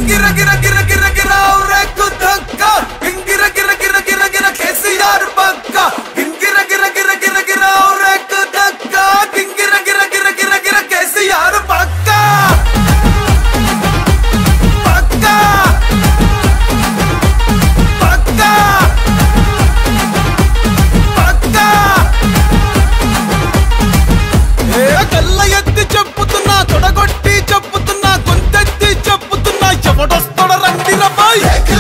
గింగిర గిర గిర గిర గిర రేకు దక్క గింగిర గిర గిర గిర గిర కేసీఆర్ పక్క గింగిర గిర గిర గిర గిర రేకు దక్క గింగిర గిర గిర గిర గిర కేసీఆర్ పక్క పక్క పక్క పక్క ఏ కళ్ళ ఎత్తి చెప్పుతున్నా తొడగొట్టి చెప్పుతున్నా గొంతెత్తి చెప్పుతున్నా ఎవడొస్తాడ రండి రబ్బాయి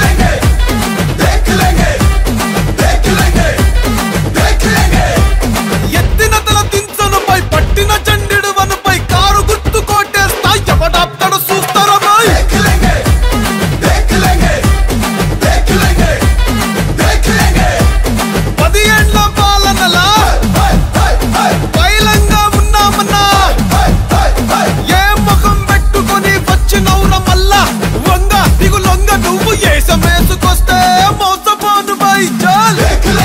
ఎత్తిన తల దించనుపై పట్టిన చండిడు వనుపై కారు గుర్తు కొట్టేస్తా ఎవడాప్తాడు చూస్తారా బాయ్ పది ఏండ్ల పాలనలా బయలంగా ఉన్నామన్నా ఏ ముఖం పెట్టుకొని వచ్చినవుర మల్లా వంగ దిగు లొంగ నువ్వు ఏసమేసుకొస్తే మోసపోను బై చాల్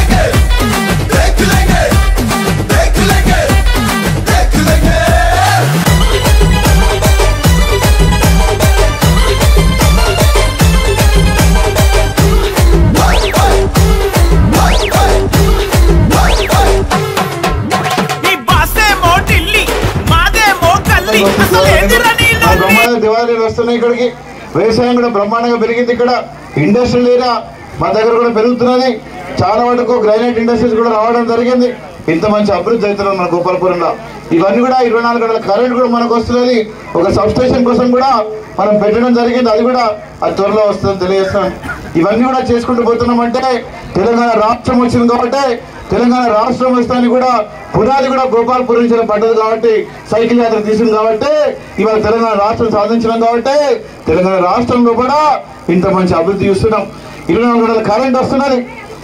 నీ బాసేమో ఢిల్లీ మాదేమో కల్లి అసలు ఏందిరా నీ ఆ లొల్లి? బ్రహ్మాండ దివాళీలు వస్తున్నాయి ఇక్కడికి వ్యవసాయం కూడా బ్రహ్మాండంగా పెరిగింది ఇక్కడ ఇండస్ట్రియల్ ఏరియా మా దగ్గర కూడా పెరుగుతున్నది చాలా వరకు గ్రైనైట్ ఇండస్ట్రీస్ కూడా రావడం జరిగింది ఇంత మంచి అభివృద్ధి అవుతున్నది మన గోపాలపురంలో ఇవన్నీ కూడా ఇరవై నాలుగు గంటల కరెంట్ కూడా మనకు వస్తున్నది ఒక సబ్ స్టేషన్ కోసం కూడా మనం పెట్టడం జరిగింది అది కూడా అది త్వరలో వస్తుందని తెలియజేస్తున్నాం ఇవన్నీ కూడా చేసుకుంటూ పోతున్నామంటే తెలంగాణ రాష్ట్రం వచ్చింది కాబట్టి తెలంగాణ రాష్ట్రం వస్తానికి కూడా పునాది కూడా గోపాల్పురం నుంచి పడ్డది కాబట్టి సైకిల్ యాత్ర తీసింది కాబట్టి ఇవాళ తెలంగాణ రాష్ట్రం సాధించినాం కాబట్టి తెలంగాణ రాష్ట్రంలో కూడా ఇంత మంచి అభివృద్ధి చూస్తున్నాం ఇరవై నాలుగు గంటల కరెంట్ వస్తున్నది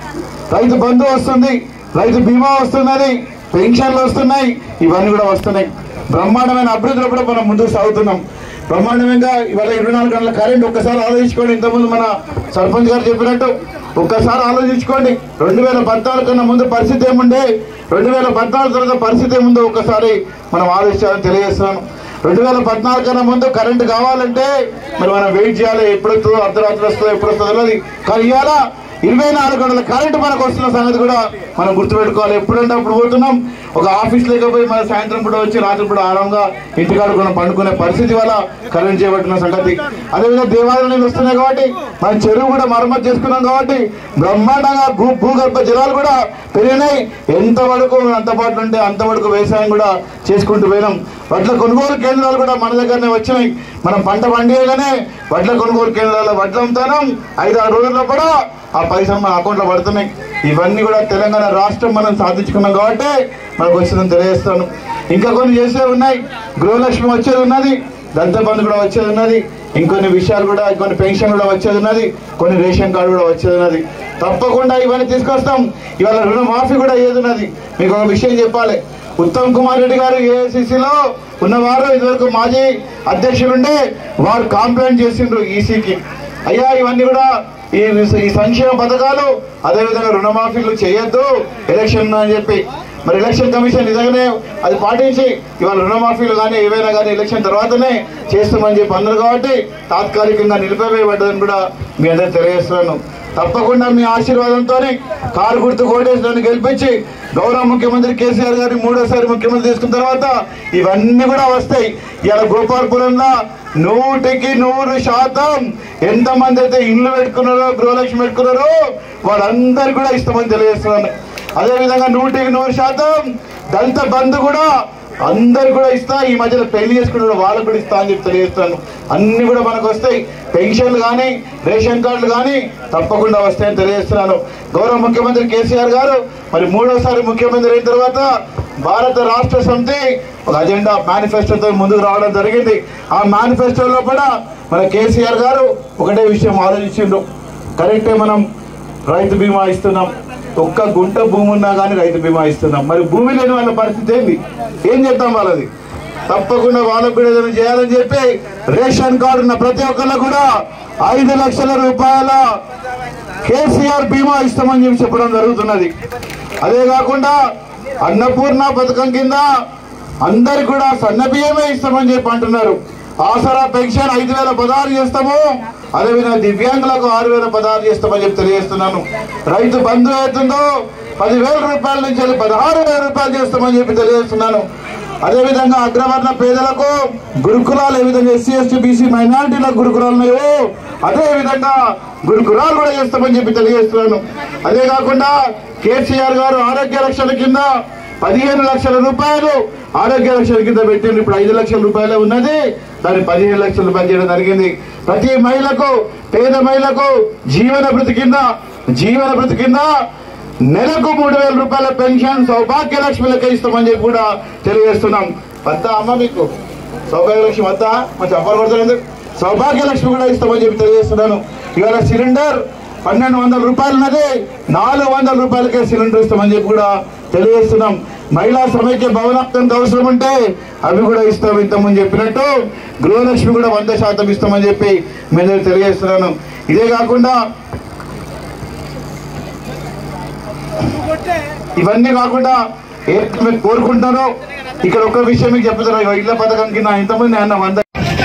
రైతు బంధు వస్తుంది రైతు బీమా వస్తున్నది పెన్షన్లు వస్తున్నాయి ఇవన్నీ కూడా వస్తున్నాయి బ్రహ్మాండమైన అభివృద్ధిలో కూడా మనం ముందుకు సాగుతున్నాం బ్రహ్మాండంగా ఇవాళ ఇరవై నాలుగు గంటల కరెంట్ ఒక్కసారి ఆలోచించుకోండి ఇంతకుముందు మన సర్పంచ్ గారు చెప్పినట్టు ఒక్కసారి ఆలోచించుకోండి రెండు వేల పద్నాలుగు కన్నా ముందు పరిస్థితి ఏముండే రెండు వేల పద్నాలుగు తర్వాత పరిస్థితి ఏముందో ఒక్కసారి మనం ఆలోచించాలని తెలియజేస్తున్నాను రెండు వేల పద్నాలుగు కన్నా ముందు కరెంట్ కావాలంటే మరి మనం వెయిట్ చేయాలి ఎప్పుడు వస్తుందో అర్ధరాత్రి వస్తుందో ఎప్పుడు వస్తుందో తెలియదు కానీ ఇవాళ ఇరవై నాలుగు గంటల కరెంట్ మనకు వస్తున్న సంగతి కూడా మనం గుర్తుపెట్టుకోవాలి ఎప్పుడంటే అప్పుడు పోతున్నాం ఒక ఆఫీస్ లేకపోయి మన సాయంత్రం పూట వచ్చి రాత్రి పూట ఆరాంగా ఇంటికాడ కూడా పండుకునే పరిస్థితి వల్ల కరెంట్ చేపట్టిన సంగతి అదేవిధంగా దేవాలయం నీళ్ళు వస్తున్నాయి కాబట్టి మన చెరువు కూడా మరమ్మతు చేసుకున్నాం కాబట్టి బ్రహ్మాండంగా భూ భూగర్భ జలాలు కూడా పెరిగినాయి ఎంత వరకు అంత పాటు ఉంటే అంత వరకు వ్యవసాయం కూడా చేసుకుంటూ పోయినాం వడ్ల కొనుగోలు కేంద్రాలు కూడా మన దగ్గరనే వచ్చినాయి మనం పంట పండియగానే వడ్ల కొనుగోలు కేంద్రాల్లో వడ్లు అమ్ముతాం ఐదు ఆరు రోజుల్లో కూడా ఆ పైసలు మన అకౌంట్లో పడుతున్నాయి ఇవన్నీ కూడా తెలంగాణ రాష్ట్రం మనం సాధించుకున్నాం కాబట్టి మనకు వచ్చిందని తెలియజేస్తాను ఇంకా కొన్ని చేసేవి ఉన్నాయి గృహలక్ష్మి వచ్చేది ఉన్నది దళిత బంధు కూడా వచ్చేది ఉన్నది ఇంకొన్ని విషయాలు కూడా కొన్ని పెన్షన్ కూడా వచ్చేది ఉన్నది కొన్ని రేషన్ కార్డు కూడా వచ్చేది ఉన్నది తప్పకుండా ఇవన్నీ తీసుకొస్తాం ఇవాళ రుణమాఫీ కూడా అయ్యేది ఉన్నది మీకు ఒక విషయం చెప్పాలి ఉత్తమ్ కుమార్ రెడ్డి గారు ఏఐసిసిలో ఉన్నవారు ఇదివరకు మాజీ అధ్యక్షులుండే వారు కాంప్లైంట్ చేసిండ్రు ఈసీకి అయ్యా ఇవన్నీ కూడా ఈ ఈ సంక్షేమ పథకాలు అదేవిధంగా రుణమాఫీలు చేయొద్దు ఎలక్షన్ అని చెప్పి మరి ఎలక్షన్ కమిషన్ నిజంగానే అది పాటించి ఇవాళ రుణమాఫీలు కానీ ఏవైనా కానీ ఎలక్షన్ తర్వాతనే చేస్తామని చెప్పి అన్నారు కాబట్టి తాత్కాలికంగా నిలిపివేయబడ్డదని కూడా మీ అందరూ తెలియజేస్తున్నాను తప్పకుండా మీ ఆశీర్వాదంతో కారు గుర్తు కోటేశ్వరాన్ని గెలిపించి గౌరవ ముఖ్యమంత్రి కేసీఆర్ గారిని మూడోసారి ముఖ్యమంత్రి తీసుకున్న తర్వాత ఇవన్నీ కూడా వస్తాయి ఇలా గోపాలపురంలో నూటికి నూరు శాతం ఎంతమంది అయితే ఇల్లు పెట్టుకున్నారో గృహలక్ష్మి పెట్టుకున్నారో వాళ్ళందరికీ కూడా ఇష్టమని తెలియజేస్తున్నాను అదేవిధంగా నూటికి నూరు శాతం దళిత బంధు కూడా అందరు కూడా ఇస్తా ఈ మధ్యలో పెళ్లి చేసుకున్న వాళ్ళకు కూడా ఇస్తా అని చెప్పి తెలియజేస్తాను అన్ని కూడా మనకు వస్తాయి పెన్షన్లు కానీ రేషన్ కార్డులు కానీ తప్పకుండా వస్తాయని తెలియజేస్తున్నాను గౌరవ ముఖ్యమంత్రి కేసీఆర్ గారు మరి మూడోసారి ముఖ్యమంత్రి అయిన తర్వాత భారత రాష్ట్ర సమితి ఒక అజెండా మేనిఫెస్టోతో ముందుకు రావడం జరిగింది ఆ మేనిఫెస్టోలో కూడా మన కేసీఆర్ గారు ఒకటే విషయం ఆలోచించిండ్రు కరెక్టే మనం రైతు బీమా ఇస్తున్నాం ఒక్క గుంట భూమి ఉన్నా కానీ రైతు బీమా ఇస్తున్నాం మరి భూమి లేని వాళ్ళ పరిస్థితి ఏంది ఏం చేద్దాం వాళ్ళది తప్పకుండా వాళ్ళకు కూడా ఏదైనా చేయాలని చెప్పి రేషన్ కార్డు ఉన్న ప్రతి ఒక్కళ్ళు కూడా ఐదు లక్షల రూపాయల కేసీఆర్ బీమా ఇస్తామని చెప్పి చెప్పడం జరుగుతున్నది అదే కాకుండా అన్నపూర్ణ పథకం కింద అందరికి కూడా సన్న బియ్యమే ఇస్తామని చెప్పి అంటున్నారు ఆసరా పెన్షన్ ఐదు వేల పదహారు చేస్తాము అదేవిధంగా దివ్యాంగులకు ఆరు వేల పదహారు చేస్తామని చెప్పి తెలియజేస్తున్నాను రైతు బంధు అవుతుందో పదివేల రూపాయల నుంచి వెళ్ళి పదహారు వేల రూపాయలు చేస్తామని చెప్పి తెలియజేస్తున్నాను అదేవిధంగా అగ్రవర్ణ పేదలకు గురుకులాలు ఏ విధంగా ఎస్సీ ఎస్టీ బీసీ మైనారిటీల గురుకులాలు ఉన్నాయో అదే విధంగా గురుకులాలు కూడా చేస్తామని చెప్పి తెలియజేస్తున్నాను అదే కాకుండా కేసీఆర్ గారు ఆరోగ్య రక్షణ కింద పదిహేను లక్షల రూపాయలు ఆరోగ్య రక్షణ కింద పెట్టింది ఇప్పుడు ఐదు లక్షల రూపాయలే ఉన్నది దాన్ని పదిహేను లక్షల రూపాయలు చేయడం జరిగింది ప్రతి మహిళకు పేద మహిళకు జీవన భృతి కింద జీవన భృతి కింద నెలకు మూడు వేల రూపాయల పెన్షన్ సౌభాగ్య లక్ష్మిలకే ఇస్తామని చెప్పి కూడా తెలియజేస్తున్నాం వద్దా అమ్మ మీకు సౌభాగ్య లక్ష్మి వద్దా మా చెప్పలు కొడుతుంది సౌభాగ్య లక్ష్మి కూడా ఇస్తామని చెప్పి తెలియజేస్తున్నాను ఇవాళ సిలిండర్ పన్నెండు వందల రూపాయలు ఉన్నది నాలుగు వందల రూపాయలకే సిలిండర్ ఇస్తామని చెప్పి కూడా తెలియజేస్తున్నాం మహిళా సమైక్య భవనార్థం అవసరం ఉంటే అవి కూడా ఇస్తాం ఇంతకుముందు చెప్పినట్టు గృహలక్ష్మి కూడా వంద శాతం ఇస్తామని చెప్పి మేము తెలియజేస్తున్నాను ఇదే కాకుండా ఇవన్నీ కాకుండా ఏదైతే మీరు కోరుకుంటారో ఇక్కడ ఒక విషయం మీకు చెప్తారు ఇగో ఇళ్ల పథకం కింద ఇంతమంది అన్న వంద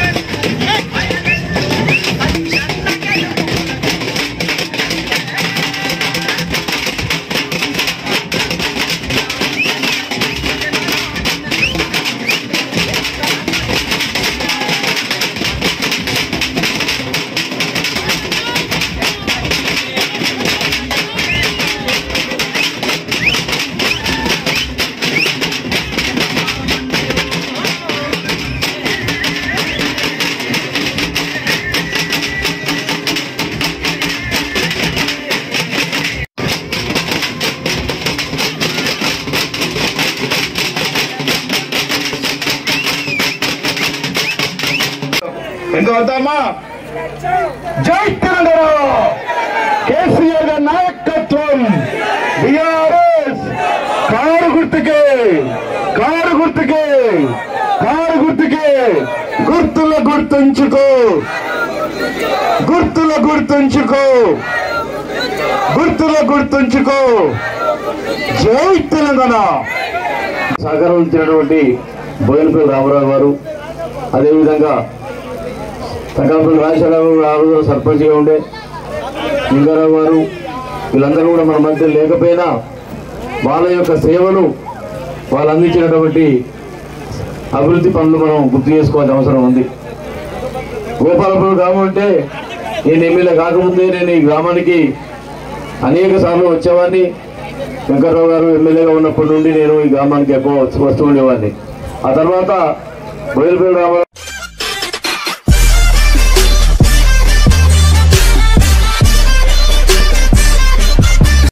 ఎంత వద్దామా జై తెలంగాణ కేసీఆర్ గారి నాయకత్వం బిఆర్ఎస్ కారు గుర్తుకే కారు గుర్తుకే కారు గుర్తుకే గుర్తుల గుర్తుంచుకో గుర్తుల గుర్తుంచుకో గుర్తుల గుర్తుంచుకో జై తెలంగాణ సహకారం ఇచ్చినటువంటి బోయనపల్లి రామారావు గారు అదేవిధంగా తకాపల్లి రాజశేఖరరావు గారు ఆ రోజున సర్పంచ్గా ఉండే లింగారావు గారు వీళ్ళందరూ కూడా మన మధ్య లేకపోయినా వాళ్ళ యొక్క సేవలు వాళ్ళు అందించినటువంటి అభివృద్ధి పనులు మనం గుర్తు చేసుకోవాల్సిన అవసరం ఉంది గోపాలపురం గ్రామం అంటే నేను ఎమ్మెల్యే కాకముందే నేను ఈ గ్రామానికి అనేక సార్లు వచ్చేవాడిని వెంకట్రావు గారు ఎమ్మెల్యేగా ఉన్నప్పటి నుండి నేను ఈ గ్రామానికి ఎక్కువ వస్తూ ఉండేవాడిని ఆ తర్వాత బయలుపేట రామారావు